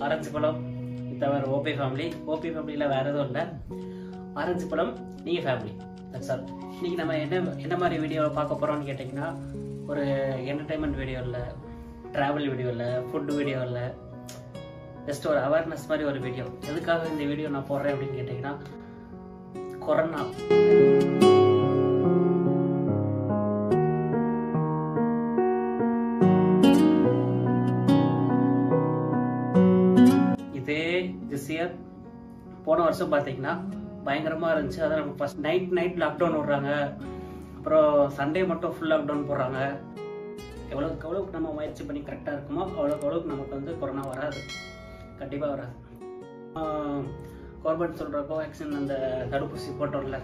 orange பழம் இது தவிர ஓபி ஃபேமிலி ஓபி ஃபேமிலியில் வேறு எதுவும் இல்லை ஆரஞ்சு பழம் நீங்கள் ஃபேமிலி தட்ஸ் ஆல் இன்றைக்கி நம்ம என்ன என்ன மாதிரி வீடியோ பார்க்க போகிறோம்னு கேட்டிங்கன்னா ஒரு என்டர்டைன்மெண்ட் வீடியோ இல்லை ட்ராவல் வீடியோ இல்லை ஃபுட் வீடியோ இல்லை ஜஸ்ட் ஒரு அவேர்னஸ் மாதிரி ஒரு வீடியோ எதுக்காக இந்த வீடியோ நான் போடுறேன் அப்படின்னு கேட்டிங்கன்னா கொரோனா இதே திஸ் இயர் போன வருஷம் பார்த்தீங்கன்னா பயங்கரமாக இருந்துச்சு அதான் நம்ம ஃபஸ்ட் நைட் நைட் லாக்டவுன் விடுறாங்க அப்புறம் சண்டே மட்டும் ஃபுல் லாக்டவுன் போடுறாங்க எவ்வளோக்கு எவ்வளோக்கு நம்ம முயற்சி பண்ணி கரெக்டாக இருக்குமோ அவ்வளோக்கு அவ்வளோக்கு நமக்கு வந்து கொரோனா வராது கண்டிப்பாக வராது கவர்மெண்ட் சொல்கிற கோவேக்சின் அந்த தடுப்பூசி போட்டோம்ல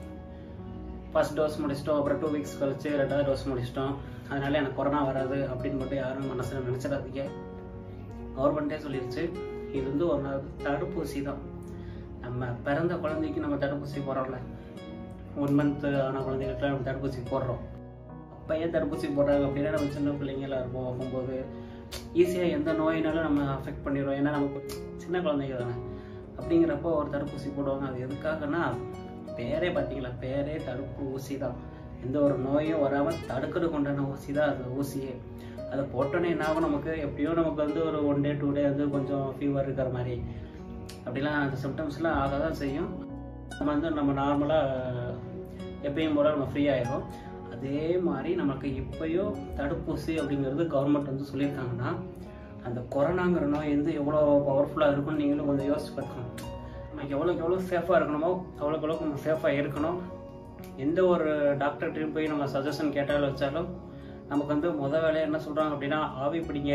ஃபர்ஸ்ட் டோஸ் முடிச்சிட்டோம் அப்புறம் டூ வீக்ஸ் கழிச்சு ரெண்டாவது டோஸ் முடிச்சிட்டோம் அதனால எனக்கு கொரோனா வராது அப்படின்னு மட்டும் யாரும் மனசில் நினச்சிடாதீங்க கவர்மெண்ட்டே சொல்லிடுச்சு இது வந்து ஒரு நாள் தடுப்பூசி தான் நம்ம பிறந்த குழந்தைக்கு நம்ம தடுப்பூசி போடுறோம்ல ஒன் மந்த் ஆன குழந்தைகளுக்குலாம் நம்ம தடுப்பூசி போடுறோம் அப்போ ஏன் தடுப்பூசி போடுறாங்க அப்படின்னா நம்ம சின்ன பிள்ளைங்களா இருப்போம் ஆகும்போது ஈஸியாக எந்த நோயினாலும் நம்ம அஃபெக்ட் பண்ணிடுவோம் ஏன்னா நமக்கு சின்ன குழந்தைங்க தானே அப்படிங்கிறப்போ ஒரு தடுப்பூசி போடுவாங்க அது எதுக்காகனா பேரே பார்த்தீங்களா பேரே தடுப்பு ஊசி தான் எந்த ஒரு நோயும் வராமல் தடுக்கிறதுக்கு உண்டான ஊசி தான் அது ஊசியே அதை போட்டோன்னே என்ன ஆகும் நமக்கு எப்படியோ நமக்கு வந்து ஒரு ஒன் டே டூ டே வந்து கொஞ்சம் ஃபீவர் இருக்கிற மாதிரி அப்படிலாம் அந்த சிம்டம்ஸ்லாம் ஆக தான் செய்யும் நம்ம வந்து நம்ம நார்மலாக எப்பயும் போல நம்ம ஃப்ரீ ஆயிடும் அதே மாதிரி நமக்கு இப்போயோ தடுப்பூசி அப்படிங்கிறது கவர்மெண்ட் வந்து சொல்லியிருக்காங்கன்னா அந்த கொரோனாங்கிற நோய் வந்து எவ்வளோ பவர்ஃபுல்லாக இருக்கும்னு நீங்களும் கொஞ்சம் யோசிச்சு பார்க்கணும் நமக்கு எவ்வளோக்கு எவ்வளோ சேஃபாக இருக்கணுமோ அவ்வளோக்கு எவ்வளோக்கு நம்ம சேஃபாக இருக்கணும் எந்த ஒரு டாக்டர்கிட்டையும் போய் நம்ம சஜஷன் கேட்டாலும் வச்சாலும் நமக்கு வந்து முத வேலையை என்ன சொல்கிறாங்க அப்படின்னா ஆவி பிடிங்க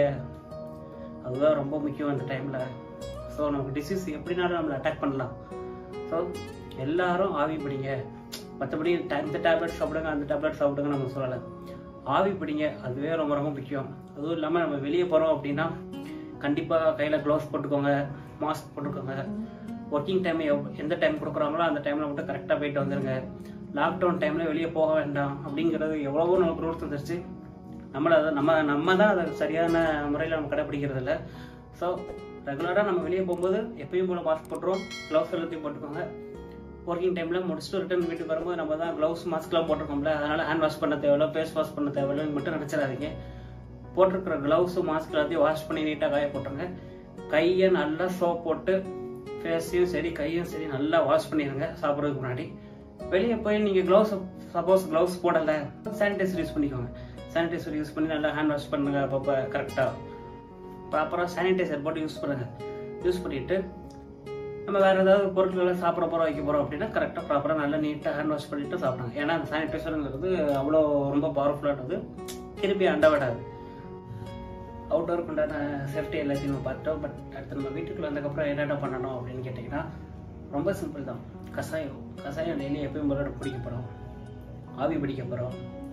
அதுதான் ரொம்ப முக்கியம் இந்த டைமில் ஸோ நமக்கு டிசீஸ் எப்படினாலும் நம்மளை அட்டாக் பண்ணலாம் ஸோ எல்லாரும் ஆவி பிடிங்க மற்றபடி இந்த டேப்லெட் சாப்பிடுங்க அந்த டேப்லெட் சாப்பிடுங்க நம்ம சொல்லலை ஆவி பிடிங்க அதுவே ரொம்ப ரொம்ப முக்கியம் அதுவும் இல்லாமல் நம்ம வெளியே போகிறோம் அப்படின்னா கண்டிப்பாக கையில் க்ளவுஸ் போட்டுக்கோங்க மாஸ்க் போட்டுக்கோங்க ஒர்க்கிங் டைம் எந்த டைம் கொடுக்குறாங்களோ அந்த டைமில் மட்டும் கரெக்டாக போயிட்டு வந்துருங்க லாக்டவுன் டைமில் வெளியே போக வேண்டாம் அப்படிங்கிறது எவ்வளவோ நமக்கு ரூல்ஸ் வந்துருச்சு நம்மளை அதை நம்ம நம்ம தான் அதை சரியான முறையில் நம்ம கடைப்பிடிக்கிறது இல்லை ஸோ ரெகுலராக நம்ம வெளியே போகும்போது எப்பயும் போல் மாஸ்க் போட்டுருவோம் க்ளவுஸ் எல்லாத்தையும் போட்டுக்கோங்க ஒர்க்கிங் டைமில் முடிச்சுட்டு ரிட்டர்ன் வீட்டுக்கு வரும்போது நம்ம தான் க்ளவுஸ் மாஸ்க்லாம் போட்டிருக்கோம்ல அதனால் ஹேண்ட் வாஷ் பண்ண தேவையில்ல ஃபேஸ் வாஷ் பண்ண தேவையில்லைன்னு மட்டும் நினச்சிடாதீங்க போட்டிருக்கிற க்ளவுஸு மாஸ்க் எல்லாத்தையும் வாஷ் பண்ணி நீட்டாக காய போட்டுருங்க கையை நல்லா சோப் போட்டு ஃபேஸையும் சரி கையும் சரி நல்லா வாஷ் பண்ணிடுங்க சாப்பிட்றதுக்கு முன்னாடி வெளியே போய் நீங்கள் க்ளவுஸ் சப்போஸ் க்ளவுஸ் போடலை சானிடைசர் யூஸ் பண்ணிக்கோங்க சானிடைசர் யூஸ் பண்ணி நல்லா ஹேண்ட் வாஷ் பண்ணுங்க அப்பப்போ கரெக்டாக ப்ராப்பராக சானிடைசர் போட்டு யூஸ் பண்ணுங்கள் யூஸ் பண்ணிவிட்டு நம்ம வேறு ஏதாவது பொருட்களை சாப்பிட போகிறோம் வைக்க போகிறோம் அப்படின்னா கரெக்டாக ப்ராப்பராக நல்லா நீட்டாக ஹேண்ட் வாஷ் பண்ணிவிட்டு சாப்பிடுங்க ஏன்னா அந்த சானிடைசருங்கிறது அவ்வளோ ரொம்ப பவர்ஃபுல்லானது திருப்பி அண்ட விடாது அவுட்டோருக்கு உண்டான சேஃப்டி எல்லாத்தையும் நம்ம பார்த்தோம் பட் அடுத்து நம்ம வீட்டுக்குள்ள வந்ததுக்கப்புறம் என்னென்ன பண்ணணும் அப்படின்னு கேட்டிங்கன்னா ரொம்ப சிம்பிள் தான் கஷாயம் கஷாயம் டெய்லி எப்பயும் போல குடிக்க போகிறோம் ஆவி பிடிக்க போகிறோம்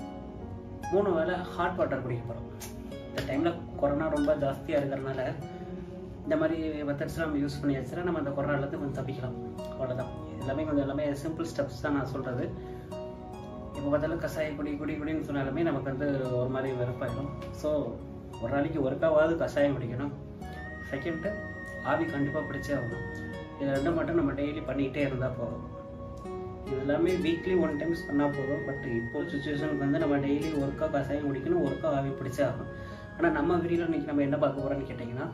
மூணு வேளை ஹாட் வாட்டர் குடிக்க போகிறோம் இந்த டைமில் கொரோனா ரொம்ப ஜாஸ்தியாக இருக்கிறனால இந்த மாதிரி மெத்தட்ஸ்லாம் நம்ம யூஸ் பண்ணி வச்சுன்னா நம்ம அந்த கொரோனாலேருந்து கொஞ்சம் தப்பிக்கலாம் அவ்வளோதான் எல்லாமே கொஞ்சம் எல்லாமே சிம்பிள் ஸ்டெப்ஸ் தான் நான் சொல்கிறது இப்போ பார்த்தாலும் கஷாய குடி குடி குடின்னு சொன்னாலுமே நமக்கு வந்து ஒரு மாதிரி வெறுப்பாயிடும் ஸோ ஒரு நாளைக்கு ஒருக்காவது கஷாயம் குடிக்கணும் செகண்டு ஆவி கண்டிப்பாக பிடிச்சே ஆகணும் இது ரெண்டும் மட்டும் நம்ம டெய்லி பண்ணிக்கிட்டே இருந்தால் போதும் இது எல்லாமே வீக்லி ஒன் டைம்ஸ் பண்ணால் போதும் பட் இப்போ சுச்சுவேஷனுக்கு வந்து நம்ம டெய்லி ஒருக்கா கஷாயம் குடிக்கணும் ஒருக்கா ஆவி பிடிச்சே ஆகும் ஆனால் நம்ம வீடியோவில் இன்றைக்கி நம்ம என்ன பார்க்க போகிறோம்னு கேட்டிங்கன்னா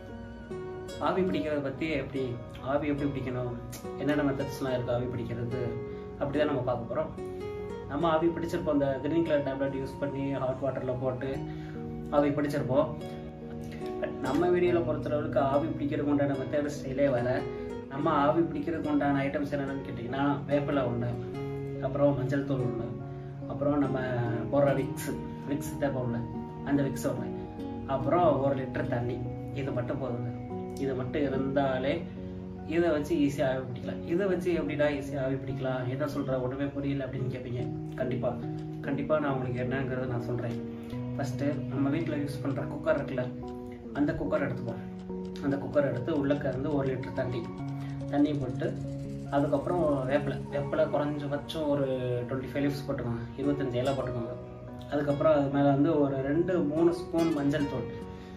ஆவி பிடிக்கிறத பற்றி எப்படி ஆவி எப்படி பிடிக்கணும் என்னென்ன மெத்தட்ஸ்லாம் இருக்குது ஆவி பிடிக்கிறது அப்படி தான் நம்ம பார்க்க போகிறோம் நம்ம ஆவி பிடிச்சிருப்போம் அந்த கிரீன் கலர் டேப்லெட் யூஸ் பண்ணி ஹாட் வாட்டரில் போட்டு ஆவி பிடிச்சிருப்போம் பட் நம்ம வீடியோவில் பொறுத்தளவுக்கு ஆவி பிடிக்கிறதுக்கு உண்டான மெத்தட் ஸ்டைலே வர நம்ம ஆவி பிடிக்கிறதுக்கு உண்டான ஐட்டம்ஸ் என்னென்னு கேட்டிங்கன்னா வேப்பிலை ஒன்று அப்புறம் மஞ்சள் தூள் ஒன்று அப்புறம் நம்ம போடுற விக்ஸ் விக்ஸ் தேவை ஒன்று அந்த விக்ஸ் ஒன்று அப்புறம் ஒரு லிட்டர் தண்ணி இது மட்டும் போதுங்க இது மட்டும் இருந்தாலே இதை வச்சு ஈஸியாக ஆவி பிடிக்கலாம் இதை வச்சு எப்படிடா ஈஸியாக ஆவி பிடிக்கலாம் என்ன சொல்கிற ஒன்றுமே புரியல அப்படின்னு கேட்பீங்க கண்டிப்பாக கண்டிப்பாக நான் உங்களுக்கு என்னங்கிறத நான் சொல்கிறேன் ஃபஸ்ட்டு நம்ம வீட்டில் யூஸ் பண்ணுற குக்கர் இருக்குல்ல அந்த குக்கர் எடுத்துப்போம் அந்த குக்கர் எடுத்து உள்ளக்க இருந்து ஒரு லிட்டர் தண்ணி தண்ணி போட்டு அதுக்கப்புறம் வேப்பிலை வேப்பிலை குறைஞ்சபட்சம் ஒரு டுவெண்ட்டி ஃபைவ் லீவ்ஸ் போட்டுக்கோங்க இருபத்தஞ்சி இலை போட்டுக்கோங்க அதுக்கப்புறம் அது மேலே வந்து ஒரு ரெண்டு மூணு ஸ்பூன் மஞ்சள் தூள்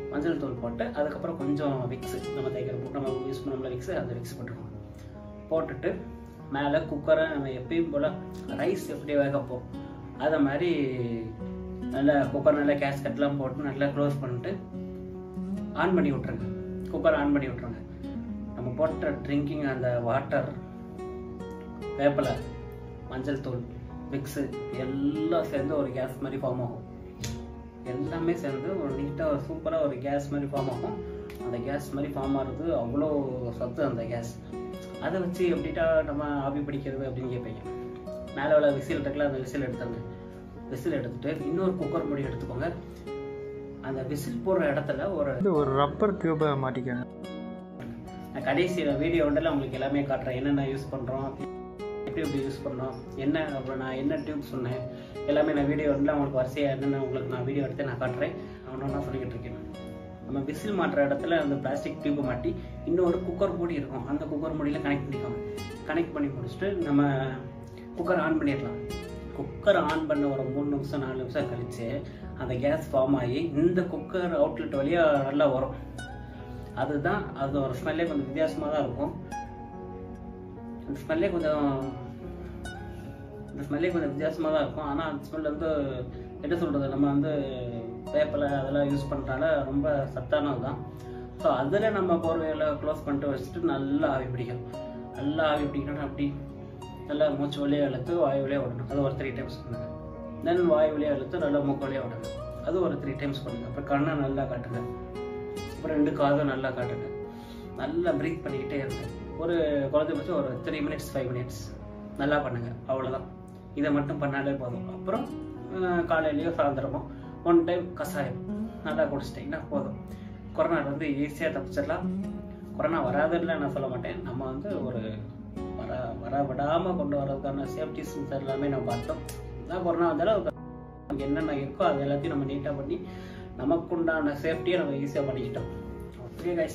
மஞ்சள் தூள் போட்டு அதுக்கப்புறம் கொஞ்சம் விக்ஸ் நம்ம தேய்க்கிற நம்ம யூஸ் பண்ணோம்ல விக்ஸ் அந்த விக்ஸ் போட்டுருவோம் போட்டுட்டு மேலே குக்கரை நம்ம எப்பயும் போல் ரைஸ் எப்படி வேகப்போம் அதை மாதிரி நல்லா குக்கர் நல்லா கேஸ்கட்லாம் போட்டு நல்லா க்ளோஸ் பண்ணிட்டு ஆன் பண்ணி விட்ருங்க குக்கர் ஆன் பண்ணி விட்ருங்க நம்ம போட்ட ட்ரிங்கிங் அந்த வாட்டர் வேப்பலை மஞ்சள் தூள் மிக்ஸு எல்லாம் சேர்ந்து ஒரு கேஸ் மாதிரி ஃபார்ம் ஆகும் எல்லாமே சேர்ந்து ஒரு நீட்டாக ஒரு சூப்பராக ஒரு கேஸ் மாதிரி ஃபார்ம் ஆகும் அந்த கேஸ் மாதிரி ஃபார்ம் ஆகிறது அவ்வளோ சத்து அந்த கேஸ் அதை வச்சு எப்படிட்டா நம்ம ஆவி பிடிக்கிறது அப்படின்னு கேட்பீங்க மேலே உள்ள விசில் இருக்குல்ல அந்த விசில் எடுத்துருங்க விசில் எடுத்துட்டு இன்னொரு குக்கர் மூடி எடுத்துக்கோங்க அந்த விசில் போடுற இடத்துல ஒரு வந்து ஒரு ரப்பர் டியூபை மாட்டிக்கோங்க நான் கடைசியில் வீடியோ ஒன்றில் உங்களுக்கு எல்லாமே காட்டுறேன் என்னென்ன யூஸ் பண்ணுறோம் எப்படி எப்படி யூஸ் பண்ணோம் என்ன அப்புறம் நான் என்ன டியூப் சொன்னேன் எல்லாமே நான் வீடியோ ஒன்றில் உங்களுக்கு வரிசையாக என்னென்ன உங்களுக்கு நான் வீடியோ எடுத்து நான் காட்டுறேன் அவனொன்னா சொல்லிக்கிட்டு இருக்கேன் நம்ம விசில் மாட்டுற இடத்துல அந்த பிளாஸ்டிக் டியூப்பை மாட்டி இன்னொரு குக்கர் மூடி இருக்கும் அந்த குக்கர் மூடியில் கனெக்ட் பண்ணிக்கோங்க கனெக்ட் பண்ணி முடிச்சுட்டு நம்ம குக்கர் ஆன் பண்ணிடலாம் குக்கர் ஆன் பண்ண ஒரு மூணு நிமிஷம் நாலு நிமிஷம் கழிச்சு அந்த கேஸ் ஃபார்ம் ஆகி இந்த குக்கர் அவுட்லெட் வழியாக நல்லா வரும் அதுதான் அது ஒரு ஸ்மெல்லே கொஞ்சம் வித்தியாசமாக தான் இருக்கும் அந்த ஸ்மெல்லே கொஞ்சம் அந்த ஸ்மெல்லே கொஞ்சம் வித்தியாசமாக தான் இருக்கும் ஆனால் அந்த ஸ்மெல் வந்து என்ன சொல்கிறது நம்ம வந்து வேப்பிலை அதெல்லாம் யூஸ் பண்ணுறதால ரொம்ப சத்தானது தான் ஸோ அதில் நம்ம போர்வையில் க்ளோஸ் பண்ணிட்டு வச்சுட்டு நல்லா ஆவி பிடிக்கும் நல்லா ஆவி பிடிக்கணும் அப்படி நல்லா மூச்சு வழியாக இழுத்து வாய் வழியாக விடணும் அது ஒரு த்ரீ டைம்ஸ் பண்ணுங்க தென் வாய் வழியாக இழுத்து நல்லா மூக்கு வழியாக விடணும் அது ஒரு த்ரீ டைம்ஸ் பண்ணுங்க அப்புறம் கண்ணை நல்லா காட்டுங்க அப்புறம் ரெண்டு காதும் நல்லா காட்டுங்க நல்லா ப்ரீத் பண்ணிக்கிட்டே இருங்க ஒரு குறைஞ்சபட்சம் ஒரு த்ரீ மினிட்ஸ் ஃபைவ் மினிட்ஸ் நல்லா பண்ணுங்க அவ்வளோதான் இதை மட்டும் பண்ணாலே போதும் அப்புறம் அஹ், காலையிலயோ சாயந்தரமோ ஒன் டைம் கஷாயம் நல்லா குடிச்சிட்டிங்கன்னா போதும் கொரோனா வந்து ஈஸியாக தப்பிச்சிடலாம் கொரோனா வராதுன்னு நான் சொல்ல மாட்டேன் நம்ம வந்து ஒரு வர வர விடாமல் கொண்டு வரதுக்கான சேஃப்டி சென்சர் எல்லாமே நம்ம பார்த்தோம் நான் கொரோனா வந்தாலும் அதுக்கு நமக்கு என்னென்ன இருக்கோ அது எல்லாத்தையும் நம்ம நீட்டாக பண்ணி நமக்குண்டான சேஃப்டியை நம்ம ஈஸியாக பண்ணிக்கிட்டோம் ஓகே கைஸ்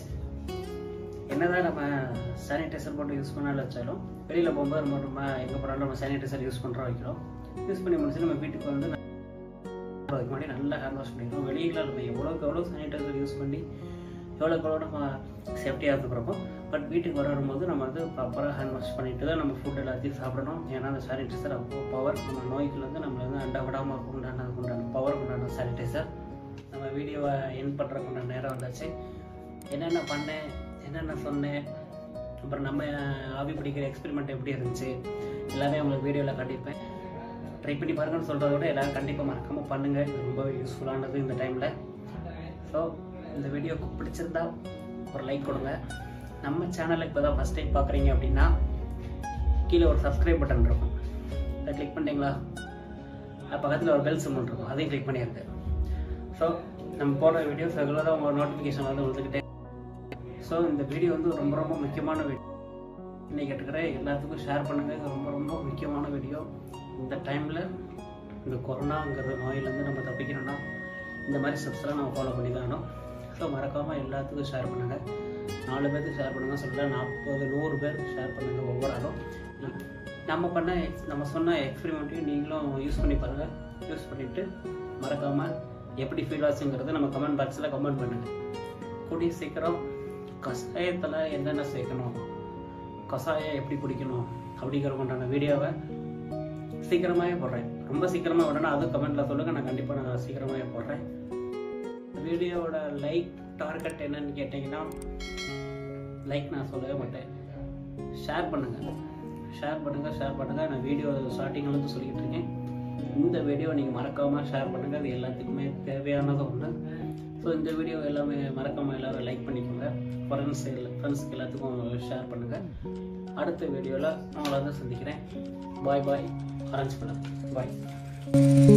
என்னதான் நம்ம சானிடைசர் போட்டு யூஸ் பண்ணாலும் வச்சாலும் வெளியில் போகும்போது நம்ம நம்ம எங்கே போனாலும் நம்ம சானிடைசர் யூஸ் பண்ணுறோம் வைக்கிறோம் யூஸ் பண்ணி முடிச்சு நம்ம வீட்டுக்கு வந்து அதுக்கு முன்னாடி நல்லா ஹேண்ட் வாஷ் பண்ணிக்கிறோம் வெளியில் நம்ம எவ்வளோக்கு எவ்வளோ சானிடைசர் யூஸ் பண்ணி எவ்வளோக்கு எவ்வளோ நம்ம சேஃப்டியாக இருந்துக்கிறோமோ பட் வீட்டுக்கு வர வரும்போது நம்ம வந்து ப்ராப்பராக ஹேண்ட் வாஷ் பண்ணிட்டு தான் நம்ம ஃபுட் எல்லாத்தையும் சாப்பிடணும் ஏன்னா அந்த சானிடைசர் அவ்வளோ பவர் நம்ம நோய்கள் வந்து நம்மளை வந்து அண்டா விடாமல் உண்டான உண்டான பவர் உண்டான சானிடைசர் நம்ம வீடியோவை என் பண்ணுறதுக்கு உண்டான நேரம் வந்தாச்சு என்னென்ன பண்ணேன் என்னென்ன சொன்னேன் அப்புறம் நம்ம ஆவி பிடிக்கிற எக்ஸ்பெரிமெண்ட் எப்படி இருந்துச்சு எல்லாமே உங்களுக்கு வீடியோவில் காட்டியிருப்பேன் ட்ரை பண்ணி பாருங்கன்னு சொல்கிறத விட எல்லாரும் கண்டிப்பாக மறக்காமல் பண்ணுங்கள் இது ரொம்ப யூஸ்ஃபுல்லானது இந்த டைமில் ஸோ இந்த வீடியோக்கு பிடிச்சிருந்தா ஒரு லைக் கொடுங்க நம்ம சேனலை இப்போ தான் ஃபஸ்ட் டைம் பார்க்குறீங்க அப்படின்னா கீழே ஒரு சப்ஸ்கிரைப் பட்டன் இருக்கும் அதை கிளிக் பண்ணிட்டீங்களா அது பக்கத்தில் ஒரு பெல் சிம்பிள் இருக்கும் அதையும் கிளிக் பண்ணிடுங்க ஸோ நம்ம போடுற வீடியோஸ் ரெகுலராக உங்கள் நோட்டிஃபிகேஷன் வந்து வந்துக்கிட்டே ஸோ இந்த வீடியோ வந்து ரொம்ப ரொம்ப முக்கியமான வீடியோ இன்னைக்கு கேட்டுக்கிற எல்லாத்துக்கும் ஷேர் பண்ணுங்கள் இது ரொம்ப ரொம்ப முக்கியமான வீடியோ இந்த டைமில் இந்த கொரோனாங்கிற நோயிலேருந்து நம்ம தப்பிக்கணும்னா இந்த மாதிரி ஸ்டெப்ஸ்லாம் நம்ம ஃபாலோ பண்ணி தான் ஆகணும் ஸோ மறக்காமல் எல்லாத்துக்கும் ஷேர் பண்ணுங்கள் நாலு பேருக்கு ஷேர் பண்ணுங்கள் சொல்ல நாற்பது நூறு பேர் ஷேர் பண்ணுங்கள் ஒவ்வொரு ஆளும் நம்ம பண்ண எக்ஸ் நம்ம சொன்ன எக்ஸ்பெரிமெண்ட்டையும் நீங்களும் யூஸ் பண்ணி பாருங்கள் யூஸ் பண்ணிவிட்டு மறக்காமல் எப்படி ஃபீல் ஆச்சுங்கிறத நம்ம கமெண்ட் பாக்ஸில் கமெண்ட் பண்ணுங்கள் கூடிய சீக்கிரம் கஷாயத்தில் என்னென்ன சேர்க்கணும் கஷாயம் எப்படி குடிக்கணும் அப்படிங்கிற உண்டான வீடியோவை சீக்கிரமாகவே போடுறேன் ரொம்ப சீக்கிரமாக விடணும் அதுவும் கமெண்ட்டில் சொல்லுங்கள் நான் கண்டிப்பாக நான் சீக்கிரமாகவே போடுறேன் வீடியோவோட லைக் டார்கெட் என்னன்னு கேட்டிங்கன்னா லைக் நான் சொல்லவே மாட்டேன் ஷேர் பண்ணுங்கள் ஷேர் பண்ணுங்கள் ஷேர் பண்ணுங்கள் நான் வீடியோ ஸ்டார்டிங்லேருந்து சொல்லிக்கிட்டு இருக்கேன் இந்த வீடியோ நீங்கள் மறக்காமல் ஷேர் பண்ணுங்கள் அது எல்லாத்துக்குமே தேவையானது ஒன்று ஸோ இந்த வீடியோ எல்லாமே மறக்காமல் எல்லாரும் லைக் பண்ணிக்கோங்க ஃப்ரெண்ட்ஸ் ஃப்ரெண்ட்ஸ்க்கு எல்லாத்துக்கும் ஷேர் பண்ணுங்கள் அடுத்த வீடியோவில் நான் உங்களை வந்து சந்திக்கிறேன் பாய் பாய் ஆரஞ்சு படம் பாய்